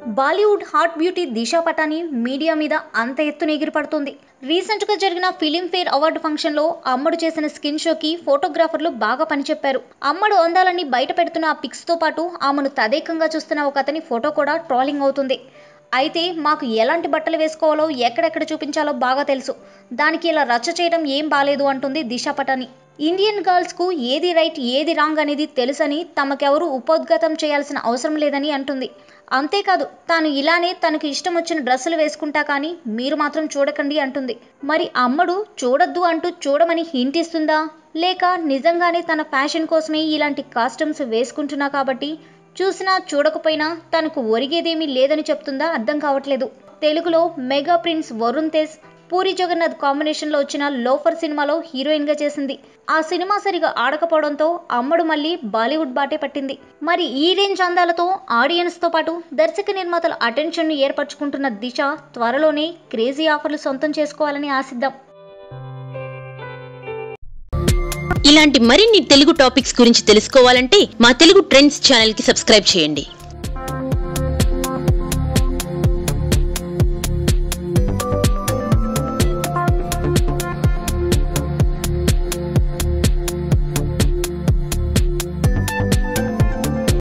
Bollywood hot beauty Disha Patani media మీద అంత ఎత్తున ఎగిరిపడుతుంది రీసెంట్గా జరిగిన ఫిలింఫేర్ అవార్డు ఫంక్షన్లో అమ్మడు చేసిన స్కిన్ షోకి ఫోటోగ్రాఫర్లు బాగా పనిచెప్పారు అమ్మడు అందాలని బయట పెడుతున్న ఆ పిక్స్తో పాటు ఆమెను తదేకంగా చూస్తున్న ఒక అతని ఫోటో కూడా ట్రాలింగ్ అవుతుంది అయితే మాకు ఎలాంటి బట్టలు వేసుకోవాలో ఎక్కడెక్కడ చూపించాలో బాగా తెలుసు దానికి ఇలా రచ్చ చేయడం ఏం బాలేదు అంటుంది దిశా పటాని ఇండియన్ గర్ల్స్కు ఏది రైట్ ఏది రాంగ్ అనేది తెలుసని తమకెవరూ ఉపోద్ఘాతం చేయాల్సిన అవసరం లేదని అంటుంది అంతేకాదు తాను ఇలానే తనకు ఇష్టం వచ్చిన డ్రెస్సులు వేసుకుంటా కానీ మీరు మాత్రం చూడకండి అంటుంది మరి అమ్మడు చూడొద్దు అంటూ చూడమని హింట్ ఇస్తుందా లేక నిజంగానే తన ఫ్యాషన్ కోసమే ఇలాంటి కాస్ట్యూమ్స్ వేసుకుంటున్నా కాబట్టి చూసినా చూడకపోయినా తనకు ఒరిగేదేమీ లేదని చెప్తుందా అర్థం కావట్లేదు తెలుగులో మెగా ప్రిన్స్ వరుణ్ తేజ్ పూరి జగన్నాథ్ కాంబినేషన్లో వచ్చిన లోఫర్ సినిమాలో హీరోయిన్గా చేసింది ఆ సినిమా సరిగా ఆడకపోవడంతో అమ్మడు మళ్ళీ బాలీవుడ్ బాటే పట్టింది మరి ఈ రేంజ్ అందాలతో ఆడియన్స్తో పాటు దర్శక నిర్మాతల అటెన్షన్ను ఏర్పరచుకుంటున్న దిశ త్వరలోనే క్రేజీ ఆఫర్లు సొంతం చేసుకోవాలని ఆశిద్దాం ఇలాంటి మరిన్ని తెలుగు టాపిక్స్ గురించి తెలుసుకోవాలంటే మా తెలుగు ట్రెండ్స్ ఛానల్ కి సబ్స్క్రైబ్ చేయండి